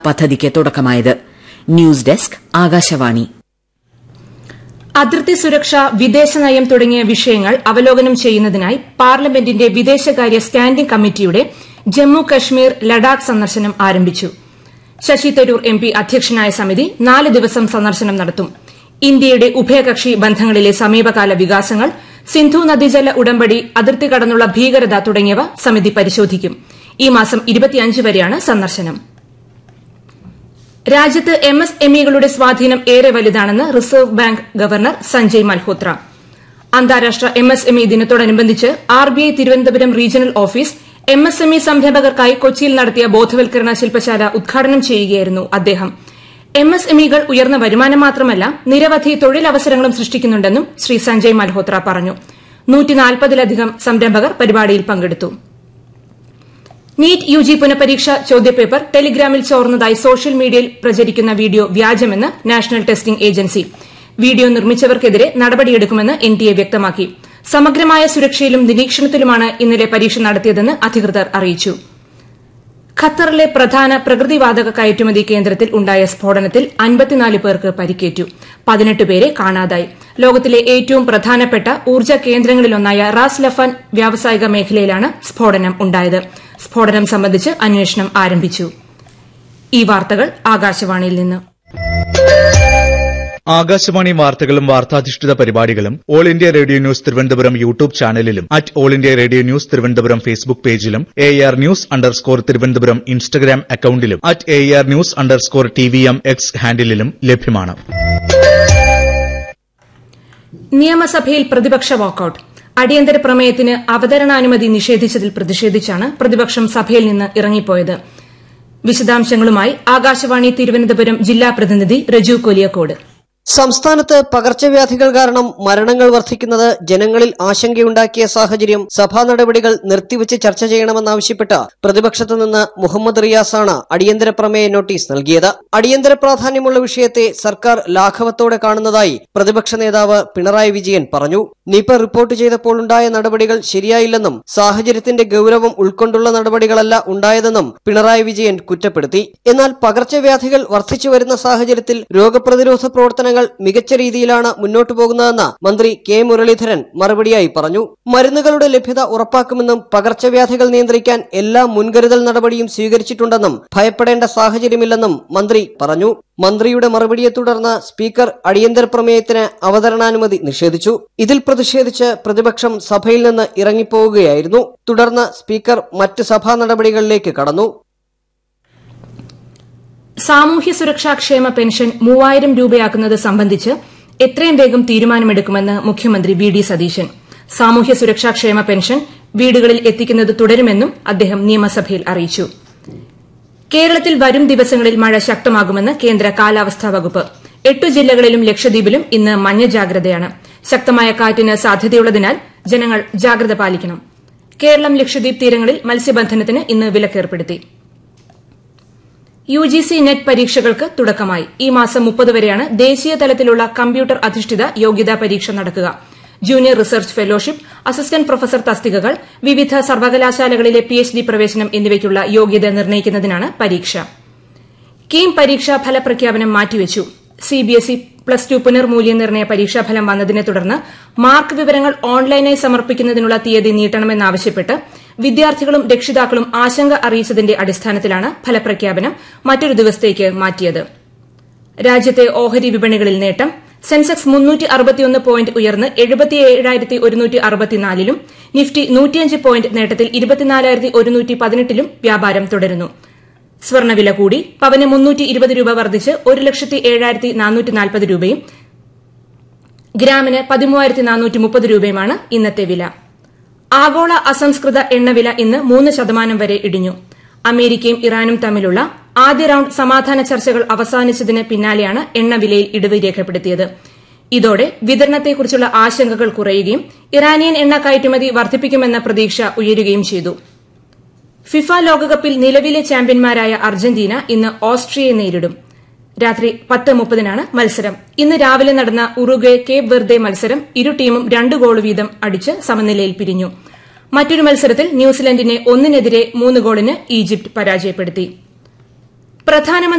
പദ്ധതിക്ക് തുടക്കമായത് news desk Akashvani അതിർത്തി സുരക്ഷ വിദേശനയം തുടങ്ങിയ വിഷയങ്ങൾ അവലോകനം ചെയ്യുന്നതിനായി പാർലമെന്റിന്റെ വിദേശകാര്യ സ്റ്റാൻഡിംഗ് കമ്മിറ്റിയുടെ ജമ്മു കശ്മീർ ലഡാക്ക് സന്ദർശനം ആരംഭിച്ചു ശശി തരൂർ എം പി അധ്യക്ഷനായ സമിതി നാല് ദിവസം സന്ദർശനം നടത്തും ഇന്ത്യയുടെ ഉഭയകക്ഷി ബന്ധങ്ങളിലെ സമീപകാല വികാസങ്ങൾ സിന്ധു നദീജല ഉടമ്പടി അതിർത്തി കടന്നുള്ള ഭീകരത തുടങ്ങിയവ സമിതി പരിശോധിക്കും ഈ മാസം വരെയാണ് സന്ദർശനം രാജ്യത്ത് എം എസ് എം ഇകളുടെ സ്വാധീനം ഏറെ വലുതാണെന്ന് reserve bank governor Sanjay Malhotra അന്താരാഷ്ട്ര എം എസ് എം ഇ ദിനത്തോടനുബന്ധിച്ച് R B I Thiruvananthapuram regional office M S M E സംരംഭകർക്കായി കൊച്ചിയിൽ നടത്തിയ ബോധവൽക്കരണ ശില്പശാല ഉദ്ഘാടനം ചെയ്യുകയായിരുന്നു അദ്ദേഹം എം എസ് എം ഇകൾ ഉയർന്ന വരുമാനം മാത്രമല്ല നിരവധി തൊഴിലവസരങ്ങളും സൃഷ്ടിക്കുന്നുണ്ടെന്നും ശ്രീ സഞ്ജയ് മൽഹോത്ര പറഞ്ഞു നൂറ്റിനാൽപ്പതിലധികം സംരംഭകർ പരിപാടിയിൽ പങ്കെടുത്തു നീറ്റ് യു ജി പുനഃപരീക്ഷ ചോദ്യപേപ്പർ ടെലിഗ്രാമിൽ ചോർന്നതായി സോഷ്യൽ മീഡിയയിൽ പ്രചരിക്കുന്ന വീഡിയോ വ്യാജമെന്ന് നാഷണൽ ടെസ്റ്റിംഗ് ഏജൻസി വീഡിയോ നിർമ്മിച്ചവർക്കെതിരെ നടപടിയെടുക്കുമെന്ന് എൻ ടി എ വ്യക്തമാക്കി സമഗ്രമായ സുരക്ഷയിലും നിരീക്ഷണത്തിലുമാണ് ഇന്നലെ പരീക്ഷ നടത്തിയതെന്ന് അധികൃതർ അറിയിച്ചു ഖത്തറിലെ പ്രധാന പ്രകൃതിവാതക കയറ്റുമതി കേന്ദ്രത്തിൽ ഉണ്ടായ സ്ഫോടനത്തിൽ അൻപത്തിനാല് പേർക്ക് പരിക്കേറ്റു പതിനെട്ട് പേരെ കാണാതായി ലോകത്തിലെ ഏറ്റവും പ്രധാനപ്പെട്ട ഊർജ്ജ കേന്ദ്രങ്ങളിലൊന്നായ റാസ് ലഫാൻ വ്യാവസായിക മേഖലയിലാണ് സ്ഫോടനം ഉണ്ടായത് സ്ഫോടനം സംബന്ധിച്ച് അന്വേഷണം ആരംഭിച്ചു ഈ വാർത്തകൾ ആകാശവാണിയിൽ നിന്ന് ആകാശവാണി വാർത്തകളും വാർത്താധിഷ്ഠിത പരിപാടികളും all India radio news Thiruvananthapuram YouTube ചാനലിലും at all India radio news Thiruvananthapuram Facebook പേജിലും A R news underscore Thiruvananthapuram Instagram അക്കൌണ്ടിലും at A R news underscore T V M X ഹാൻഡിലും ലഭ്യമാണ് നിയമസഭയിൽ പ്രതിപക്ഷ വാക്കൌട്ട് അടിയന്തര പ്രമേയത്തിന് അവതരണാനുമതി നിഷേധിച്ചതിൽ പ്രതിഷേധിച്ചാണ് പ്രതിപക്ഷം സഭയിൽ നിന്ന് ഇറങ്ങിപ്പോയത് വിശദാംശങ്ങളുമായി ആകാശവാണി തിരുവനന്തപുരം ജില്ലാ പ്രതിനിധി രജു കൊലിയക്കോട് സംസ്ഥാനത്ത് പകർച്ചവ്യാധികൾ കാരണം മരണങ്ങൾ വർദ്ധിക്കുന്നത് ജനങ്ങളിൽ ആശങ്കയുണ്ടാക്കിയ സാഹചര്യം സഭാ നടപടികൾ നിർത്തിവച്ച് ചർച്ച ചെയ്യണമെന്നാവശ്യപ്പെട്ട് പ്രതിപക്ഷത്തു നിന്ന് മുഹമ്മദ് റിയാസാണ് അടിയന്തര പ്രമേയ നോട്ടീസ് നൽകിയത് അടിയന്തര പ്രാധാന്യമുള്ള വിഷയത്തെ സർക്കാർ ലാഘവത്തോടെ കാണുന്നതായി പ്രതിപക്ഷ നേതാവ് പിണറായി വിജയൻ പറഞ്ഞു നിപ റിപ്പോർട്ട് ചെയ്തപ്പോൾ ഉണ്ടായ നടപടികൾ ശരിയായില്ലെന്നും സാഹചര്യത്തിന്റെ ഗൌരവം ഉൾക്കൊണ്ടുള്ള നടപടികളല്ല ഉണ്ടായതെന്നും പിണറായി വിജയൻ കുറ്റപ്പെടുത്തി എന്നാൽ പകർച്ചവ്യാധികൾ വർദ്ധിച്ചു വരുന്ന സാഹചര്യത്തിൽ രോഗപ്രതിരോധ പ്രവർത്തനങ്ങൾ മികച്ച രീതിയിലാണ് മുന്നോട്ടു പോകുന്നതെന്ന് മന്ത്രി കെ മുരളീധരൻ മറുപടിയായി പറഞ്ഞു മരുന്നുകളുടെ ലഭ്യത ഉറപ്പാക്കുമെന്നും പകർച്ചവ്യാധികൾ നിയന്ത്രിക്കാൻ എല്ലാ മുൻകരുതൽ നടപടിയും സ്വീകരിച്ചിട്ടുണ്ടെന്നും ഭയപ്പെടേണ്ട സാഹചര്യമില്ലെന്നും മന്ത്രി പറഞ്ഞു മന്ത്രിയുടെ മറുപടിയെ തുടർന്ന് സ്പീക്കർ അടിയന്തര പ്രമേയത്തിന് അവതരണാനുമതി നിഷേധിച്ചു ഇതിൽ പ്രതിഷേധിച്ച് പ്രതിപക്ഷം സഭയിൽ നിന്ന് ഇറങ്ങിപ്പോവുകയായിരുന്നു തുടർന്ന് സ്പീക്കർ മറ്റ് സഭാ നടപടികളിലേക്ക് കടന്നു സാമൂഹ്യ സുരക്ഷാ ക്ഷേമ പെൻഷൻ മൂവായിരം രൂപയാക്കുന്നത് സംബന്ധിച്ച് എത്രയും വേഗം തീരുമാനമെടുക്കുമെന്ന് മുഖ്യമന്ത്രി വി ഡി സതീശൻ സാമൂഹ്യ സുരക്ഷാ ക്ഷേമ പെൻഷൻ വീടുകളിൽ എത്തിക്കുന്നത് തുടരുമെന്നും അദ്ദേഹം നിയമസഭയിൽ അറിയിച്ചു കേരളത്തിൽ വരും ദിവസങ്ങളിൽ മഴ ശക്തമാകുമെന്ന് കേന്ദ്ര കാലാവസ്ഥാ വകുപ്പ് എട്ടു ജില്ലകളിലും ലക്ഷദ്വീപിലും ഇന്ന് മഞ്ഞ ജാഗ്രതയാണ് ശക്തമായ കാറ്റിന് സാധ്യതയുള്ളതിനാൽ ജനങ്ങൾ ജാഗ്രത പാലിക്കണം കേരളം ലക്ഷദ്വീപ് തീരങ്ങളിൽ മത്സ്യബന്ധനത്തിന് ഇന്ന് വിലക്കേർപ്പെടുത്തി യു ജി സി നെറ്റ് പരീക്ഷകൾക്ക് തുടക്കമായി ഈ മാസം മുപ്പത് വരെയാണ് ദേശീയ തലത്തിലുള്ള കമ്പ്യൂട്ടർ അധിഷ്ഠിത യോഗ്യതാ പരീക്ഷ നടക്കുക junior research fellowship assistant professor തസ്തികകൾ വിവിധ സർവകലാശാലകളിലെ പി എച്ച് ഡി പ്രവേശനം എന്നിവയ്ക്കുള്ള യോഗ്യത നിർണ്ണയിക്കുന്നതിനാണ് പരീക്ഷ കീം പരീക്ഷാ ഫലപ്രഖ്യാപനം മാറ്റിവച്ചു സിബിഎസ്ഇ പ്ലസ് ടു പുനർമൂല്യനിർണ്ണയ പരീക്ഷാഫലം വന്നതിനെ തുടർന്ന് മാർക്ക് വിവരങ്ങൾ ഓൺലൈനായി സമർപ്പിക്കുന്നതിനുള്ള തീയതി നീട്ടണമെന്നാവശ്യപ്പെട്ട് വിദ്യാർത്ഥികളും രക്ഷിതാക്കളും ആശങ്ക അറിയിച്ചതിന്റെ അടിസ്ഥാനത്തിലാണ് ഫലപ്രഖ്യാപനം മറ്റൊരു ദിവസത്തേക്ക് മാറ്റിയത് രാജ്യത്തെ ഓഹരി വിപണികളിൽ നേട്ടം സെൻസെക്സ് മുന്നൂറ്റി അറുപത്തിയൊന്ന് പോയിന്റ് ഉയർന്ന് എഴുപത്തിയേഴായിരത്തി ഒരുന്നൂറ്റി അറുപത്തിനാലിലും നിഫ്റ്റി നൂറ്റിയഞ്ച് പോയിന്റ് നേട്ടത്തിൽ ഇരുപത്തിനാലായിരത്തി ഒരുന്നൂറ്റി പതിനെട്ടിലും വ്യാപാരം തുടരുന്നു സ്വർണ്ണവില കൂടി പവന് മുന്നൂറ്റി ഇരുപത് രൂപ വർദ്ധിച്ച് ഒരു ലക്ഷത്തി ഏഴായിരത്തി നാനൂറ്റി നാൽപ്പത് രൂപയും ഗ്രാമിന് പതിമൂവായിരത്തി നാനൂറ്റി മുപ്പത് രൂപയുമാണ് ഇന്നത്തെ വില ആഗോള അസംസ്കൃത എണ്ണവില ഇന്ന് മൂന്ന് ശതമാനം വരെ ഇടിഞ്ഞു അമേരിക്കയും ഇറാനും തമ്മിലുള്ള ആദ്യ റൌണ്ട് സമാധാന ചർച്ചകൾ അവസാനിച്ചതിന് പിന്നാലെയാണ് എണ്ണവിലയിൽ ഇടിവ് രേഖപ്പെടുത്തിയത് ഇതോടെ വിതരണത്തെക്കുറിച്ചുള്ള ആശങ്കകൾ കുറയുകയും ഇറാനിയൻ എണ്ണ കയറ്റുമതി വർദ്ധിപ്പിക്കുമെന്ന പ്രതീക്ഷ ഉയരുകയും ചെയ്തു ഫിഫ ലോകകപ്പിൽ നിലവിലെ ചാമ്പ്യന്മാരായ അർജന്റീന ഇന്ന് ഓസ്ട്രിയയെ നേരിടും രാത്രി പത്ത് മുപ്പതിനാണ് മത്സരം ഇന്ന് രാവിലെ നടന്ന ഉറുഗ്വെ കേപ്പ് വെർദെ മത്സരം ഇരു ടീമും രണ്ട് ഗോൾ വീതം അടിച്ച് സമനിലയിൽ പിരിഞ്ഞു മറ്റൊരു മത്സരത്തിൽ ന്യൂസിലൻഡിനെ ഒന്നിനെതിരെ മൂന്ന് ഗോളിന് ഈജിപ്ത് പരാജയപ്പെടുത്തി പ്രധാനമന്ത്രി